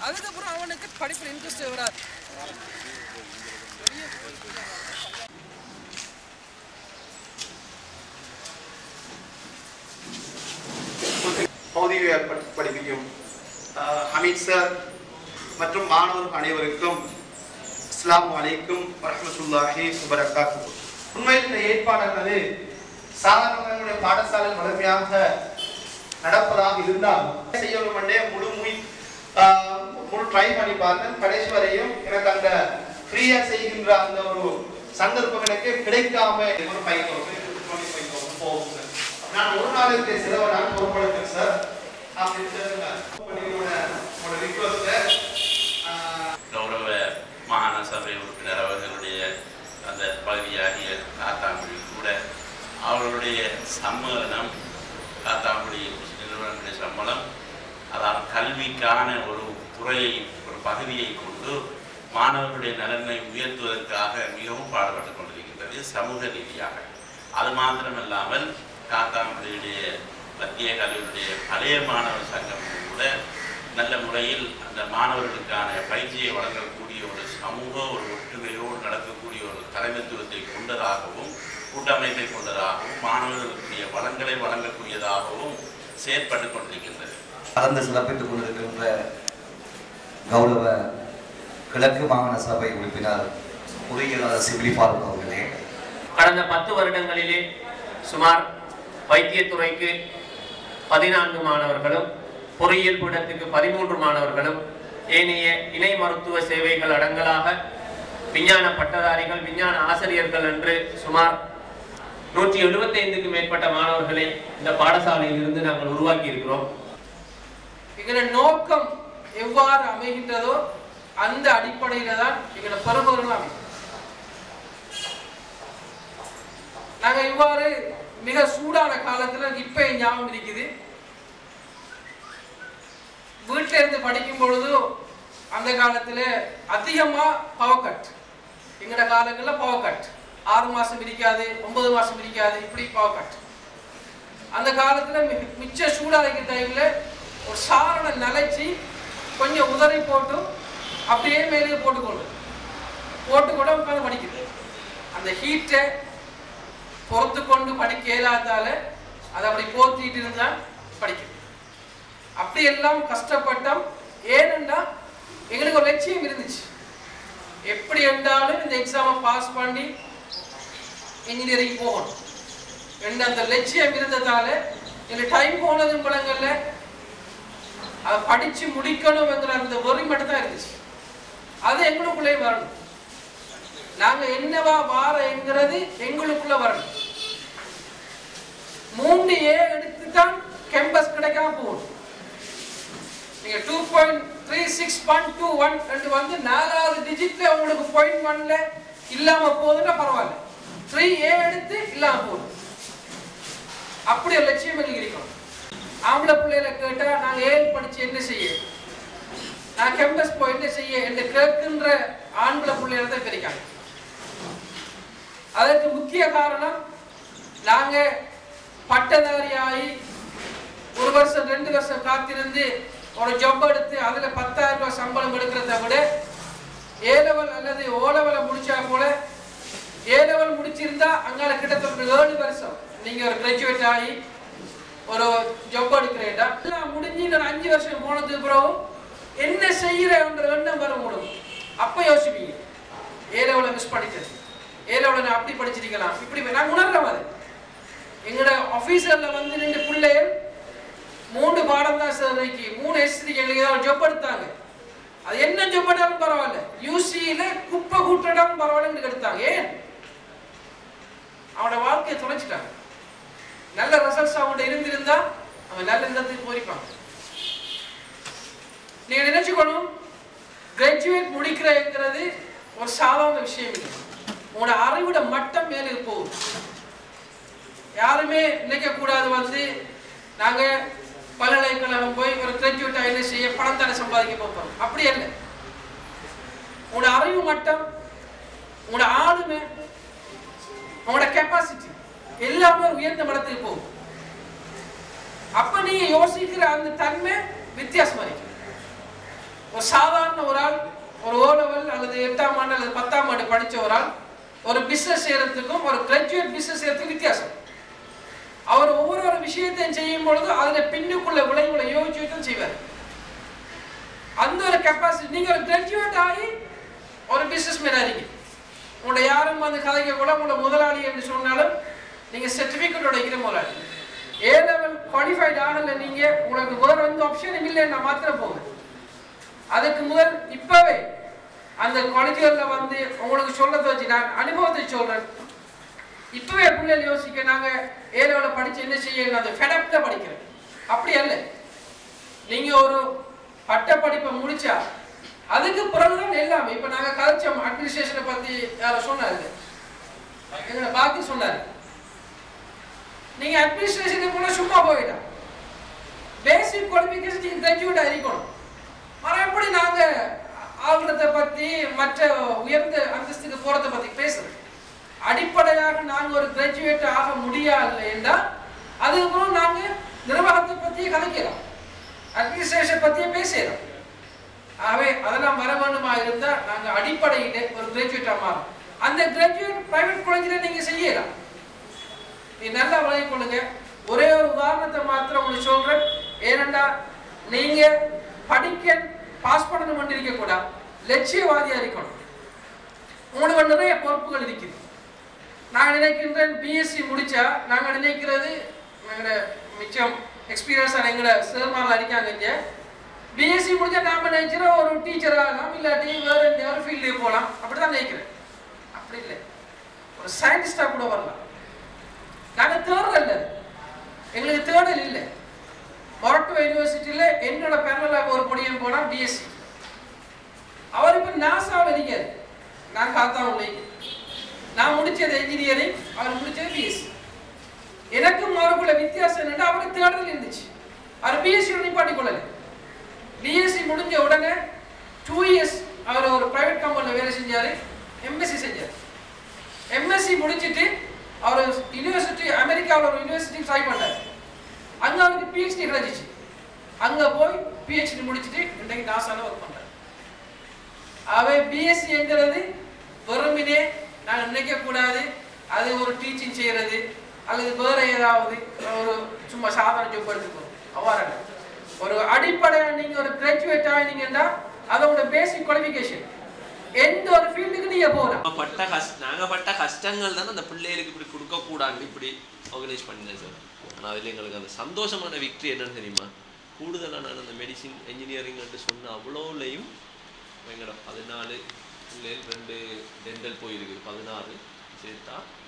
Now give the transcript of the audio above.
அதுக்கப்புறம் அவனுக்கு படிப்பில் இன்ட்ரெஸ்ட் வராது பௌதிக ப- படிப்பிக்கும் அஹ், ஹமீத் சார் மற்றும் மாணவர்கள் அனைவருக்கும் அஸ்ஸலாமு அலைக்கும் வரஹ்மத்துல்லாஹி வபரகாத்துஹு உண்மையில் இந்த ஏற்பாடானது சாதாரண பாடசாலையில் வலிமையாக நடப்பதாக இருந்தாலும் செய்யணும் என்றே முழு முய் ஆஹ், முழு ட்ரை பண்ணி பார்த்தேன் கடைசி வரையும் எனக்கு அந்த ஃப்ரீயா செய்கின்ற அந்த ஒரு சந்தர்ப்பம் எனக்கு கிடைக்காம ஒரு five thousand twenty five thousand போகும் சார் நான் ஒரு நாளுக்கு செலவை நான் பொறுப்படுத்தேன் சார் அப்படின்னு சொல்லுங்க உங்களோட உங்களோட ரிக்வஸ்ட்டை கௌரவ மாகாண சபை உறுப்பினர் அவர்களுடைய அந்த பகுதியாகிய காத்தாங்குடி கூட அவர்களுடைய சம்மேளனம் காத்தாங்குடி நிறுவனங்களுடைய சம்பளம் அதாவது கல்விக்கான ஒரு துறையை ஒரு பகுதியை கொண்டு மாணவர்களுடைய நலனை உயர்த்துவதற்காக மிகவும் பாடுபட்டுக் கொண்டிருக்கின்றது சமூக ரீதியாக அது மாத்திரமல்லாமல் காத்தாங்குடியுடைய மத்திய கல்வியுடைய பழைய மாணவர் சங்கம் கூட நல்ல முறையில் அந்த மாணவர்களுக்கான பயிற்சியை வழங்கக்கூடிய ஒரு சமூக ஒரு ஒற்றுமையோடு நடக்கக்கூடிய ஒரு தலைமைத்துவத்தை கொண்டதாகவும் கூட்டமைப்பை கொண்டதாகவும் மாணவர்களுக்குரிய வளங்களை வழங்கக்கூடியதாகவும் செயற்பட்டுக் கொண்டிருக்கின்றது கலந்து சிறப்பித்துக் கொண்டிருக்கின்ற கௌரவ கிழக்கு மாகாண சபை உறுப்பினர் பொறியியலாளர் சிப்லி ஃபாரூக் அவர்களே கடந்த பத்து வருடங்களிலே சுமார் வைத்தியத்துறைக்கு பதினான்கு மாணவர்களும் பொறியியல் பீடத்துக்கு பதிமூன்று மாணவர்களும் ஏனைய இணை மருத்துவ சேவைகள் அடங்கலாக விஞ்ஞான பட்டதாரிகள் விஞ்ஞான ஆசிரியர்கள் என்று சுமார் நூற்றி எழுபத்தைந்துக்கு மேற்பட்ட மாணவர்களை இந்த பாடசாலையில் இருந்து நாங்கள் உருவாக்கி இருக்கிறோம் எங்களோட நோக்கம் எவ்வாறு அமைகின்றதோ அந்த அடிப்படையில தான் எங்களோட பெறுபவர்கள் அமையும் நாங்க இவ்வாறு மிக சூடான காலத்துல எனக்கு இப்ப என் ஞாபகம் இருக்குது வீட்டில இருந்து படிக்கும் பொழுது அந்த காலத்துல அதிகமா பவர் கட் எங்கட காலங்கள்ல பவர் கட் ஆறு மாசம் இருக்காது ஒன்பது மாசம் இருக்காது இப்படி பவர் கட் அந்த காலத்துல மி- மிச்ச சூடா இருக்கிற டைம்ல ஒரு சாரண நனைச்சி கொஞ்சம் உதறி போட்டு அப்படியே மேலே போட்டுக்கொண்டு போட்டு கூட உட்காந்து படிக்குது அந்த ஹீட்டை பொறுத்து கொண்டு படிக்க இயலாதால அதை அப்படி போத்திட்டு இருந்தா படிக்குது அப்படி எல்லாம் கஷ்டப்பட்டோம் ஏனென்றா எங்களுக்கு ஒரு லட்சியம் இருந்துச்சு எப்படி என்றாலும் இந்த எக்ஸாமை பாஸ் பண்ணி இன்ஜினியரிங் போகணும் என்ற அந்த லட்சியம் இருந்ததால எனக்கு டைம் போனதும் பழங்கள்ல அதை படிச்சு முடிக்கணுங்கிற அந்த வெறி மட்டும் தான் இருந்துச்சு அது எங்களுக்குள்ளே வரணும் நாங்க என்னவா வார என்கிறது எங்களுக்குள்ள வரணும் மூணு ஏ எடுத்து தான் கேம்பஸ் கிடைக்காம போகணும் நீங்க two point three six point two one ரெண்டு வந்து நாலாவது டிஜிட்ல உங்களுக்கு பாயிண்ட் ஒன்ல இல்லாம போகுதுன்னா பரவாயில்ல த்ரீ ஏ எடுத்து இல்லாம போகுது அப்படி ஒரு லட்சியம் எங்களுக்கு இருக்கணும் ஆம்பளை பிள்ளைகளை கேட்டா நாங்க ஏன் படிச்சு என்ன செய்ய நான் கேம்பஸ் போய் என்ன செய்ய என்று கேட்கின்ற ஆண்களை பிள்ளைகளை தான் கிடைக்காங்க அதற்கு முக்கிய காரணம் நாங்க பட்டதாரி ஆகி ஒரு வருஷம் ரெண்டு வருஷம் காத்திருந்து ஒரு ஜாப் எடுத்து அதுல பத்தாயிரம் ரூபாய் சம்பளம் எடுக்கிறத விட ஏ லெவல் அல்லது ஓ லெவலை முடிச்சா போல ஏ லெவல் முடிச்சிருந்தா அங்கால கிட்டத்தட்ட ஒரு ஏழு வருஷம் நீங்க ஒரு கிராஜுவேட் ஆகி ஒரு ஜாப் எடுக்கிறேன்டா எல்லாம் முடிஞ்சு இன்னொரு அஞ்சு வருஷம் போனதுக்கு பிறகு என்ன செய்யறன்ற எண்ணம் வர முடியும் அப்ப யோசிப்பீங்க ஏ லெவலை மிஸ் பண்ணிட்டது ஏ லெவலை நான் அப்படி படிச்சிருக்கலாம் இப்படி நான் உணர்றேன் அது எங்களோட ஆஃபீஸர்ல வந்து ரெண்டு பிள்ளைகள் மூணு பாடம் தான் சார் இன்னைக்கு மூணு எஸ்டிக்கு எங்களுக்கு ஏதாவது ஜொப் எடுத்தாங்க அது என்ன ஜொப் எடுத்தாலும் பரவாயில்ல யூசியில குப்பை கூட்டடம் பரவாயில்ல எடுத்தாங்க ஏன் அவனோட வாழ்க்கையை தொலைச்சிட்டாங்க நல்ல ரிசல்ட்ஸ் அவன்கிட்ட இருந்திருந்தா அவன் நல்ல இடத்துக்கு போயிருப்பான் நீங்க நினைச்சுக்கணும் கிராஜுவேட் முடிக்கிறேங்கிறது ஒரு சாதாரண விஷயம் இல்லை உங்களோட அறிவோட மட்டம் மேலே போகுது யாருமே நினைக்க கூடாது வந்து நாங்க பல்கலைக்கழகம் போய் ஒரு கிராஜுவேட் என்ன செய்ய பணம் தானே சம்பாதிக்க போறோம் அப்படி இல்லை உங்களோட அறிவு மட்டம் உங்களோட ஆளுமை உங்களோட கெப்பாசிட்டி எல்லாமே ஒரு உயர்ந்த மட்டத்துக்கு போகும் அப்ப நீங்க யோசிக்கிற அந்த தன்மை வித்தியாசமா இருக்கு ஒரு சாதாரண ஒரு ஆள் ஒரு ஓ லெவல் அல்லது எட்டாம் ஆண்டு அல்லது பத்தாம் ஆண்டு படிச்ச ஒரு ஆள் ஒரு பிசினஸ் செய்யறதுக்கும் ஒரு கிராஜுவேட் பிசினஸ் செய்யறதுக்கும் வித்தியாசம் அவர் ஒவ்வொரு ஒரு விஷயத்தையும் செய்யும் பொழுது அதுல பின்னுக்குள்ள விளைவுகளை யோசிச்சு தான் செய்வார் அந்த ஒரு கெப்பாசிட்டி நீங்க ஒரு கிராஜுவேட் ஆகி ஒரு பிசினஸ் மேன் ஆறீங்க உங்களை யாரும் வந்து கதைக்க கூட உங்களை முதலாளி என்று சொன்னாலும் நீங்க சர்டிபிகேட்டோட இருக்கிற முதலாளி ஏ லெவல் குவாலிஃபைட் ஆகல நீங்க உங்களுக்கு வேற எந்த ஆப்ஷனும் இல்லைன்னா மாத்திரம் போங்க அதுக்கு முதல் இப்பவே அந்த குவாலிட்டிகள்ல வந்து உங்களுக்கு சொல்றதை வச்சு நான் அனுபவத்தை சொல்றேன் இப்பவே பிள்ளைகள் யோசிக்க நாங்க ஏ லெவலில் படிச்சு என்ன செய்யணும் அந்த ஃபெடப்ல படிக்கிறேன் அப்படி அல்ல நீங்க ஒரு பட்ட படிப்பை முடிச்சா அதுக்கு பிறகுதான் எல்லாமே இப்ப நாங்க கதைச்சோம் அட்மினிஸ்ட்ரேஷனை பத்தி யாரோ சொன்னாரு எங்களை பாக்கி சொன்னாரு நீங்க அட்மினிஸ்ட்ரேஷனுக்கு கூட சும்மா போயிடலாம் பேசிக் குவாலிஃபிகேஷன் நீங்க கிராஜுவேட் இருக்கணும் ஆனா எப்படி நாங்க ஆகுறத பத்தி மற்ற உயர்ந்த அந்தஸ்துக்கு போறத பத்தி பேசுறோம் அடிப்படையாக நாங்க ஒரு கிராஜுவேட் ஆக முடியாது என்றால் அதுக்கப்புறம் நாங்க நிர்வாகத்தை பத்தியே கதைக்கிறோம் அட்மினிஸ்ட்ரேஷன் பத்தியே பேசுறோம் ஆகவே அதெல்லாம் வர வேண்டுமா இருந்தா நாங்க அடிப்படையிலே ஒரு கிராஜுவேட்டா மாறும் அந்த கிராஜுவேட் பிரைவேட் காலேஜில் நீங்க செய்யலாம் நீ நல்லா விளங்கிக் கொள்ளுங்க ஒரே ஒரு உதாரணத்தை மாத்திரம் உங்களுக்கு சொல்றேன் ஏனென்றா நீங்க படிக்க பாஸ் பண்ணணும் இருக்க கூடாது லட்சியவாதியா இருக்கணும் உங்களுக்கு நிறைய பொறுப்புகள் இருக்குது நான் நினைக்கின்றேன் பிஎஸ்சி முடிச்சா நாங்க நினைக்கிறது எங்களோட மிச்சம் எக்ஸ்பீரியன்ஸான எங்களோட சேர்மாரில் இருக்காங்க இங்க பிஎஸ்சி முடிச்சா நாம நினைக்கிறோம் ஒரு டீச்சர் ஆகலாம் இல்லாட்டி வேற எந்த ஒரு ஃபீல்டு போகலாம் அப்படிதான் நினைக்கிறேன் அப்படி இல்லை ஒரு சயின்டிஸ்டா கூட வரலாம் நாங்க தேர்தல் இல்லை எங்களுக்கு தேர்தல் இல்லை மொரட்டோ யூனிவர்சிட்டியில என்னோட பேனலாக ஒரு பொடியன் போனா பிஎஸ்சி அவர் இப்ப நாசாவில் இருக்காரு நான் காத்தான் உள்ளே நான் முடிச்சது இன்ஜினியரிங் அவர் முடிச்சது பிஎஸ்சி எனக்கும் அவருக்குள்ள வித்தியாசம் என்னன்னா அவருக்கு தேர்தல் இருந்துச்சு அவர் பிஎஸ்சி நிப்பாட்டி கொள்ளல பிஎஸ்சி முடிஞ்ச உடனே டூ இயர்ஸ் அவர் ஒரு பிரைவேட் கம்பெனியில் வேலை செஞ்சாரு எம்எஸ்சி செஞ்சார் எம்எஸ்சி முடிச்சிட்டு அவர் யூனிவர்சிட்டி அமெரிக்காவில் ஒரு யூனிவர்சிட்டி ட்ரை பண்ணார் அங்க அவருக்கு பிஹெச்டி கிடைச்சிச்சு அங்க போய் பிஹெச்டி முடிச்சிட்டு இன்னைக்கு நாசால ஒர்க் பண்றாரு அவை பிஎஸ்சி என்கிறது வெறுமினே நான் நினைக்க கூடாது அது ஒரு டீச்சிங் செய்யறது அல்லது வேற ஏதாவது ஒரு சும்மா சாதாரண ஜோப் எடுத்துக்கணும் அவ்வாறு ஒரு அடிப்படையா நீங்க ஒரு கிராஜுவேட் ஆனீங்கன்னா அதோட பேசிக் குவாலிஃபிகேஷன் எந்த ஒரு ஃபீல்டுக்கு நீங்க போகலாம் நாங்க பட்ட கஷ் நாங்க பட்ட கஷ்டங்கள் தானே அந்த பிள்ளைகளுக்கு இப்படி கொடுக்க கூடாது இப்படி ஆர்கனைஸ் பண்ணினேன் சார் ஆனால் அதில் எங்களுக்கு அந்த சந்தோஷமான விக்ட்ரி என்னன்னு தெரியுமா கூடுதலான அந்த மெடிசின் இன்ஜினியரிங் சொன்ன அவ்வளோலையும் எங்களோட பதினாலு பிள்ளைகள் ரெண்டு டென்டல் போயிருக்குது பதினாறு சேர்த்தா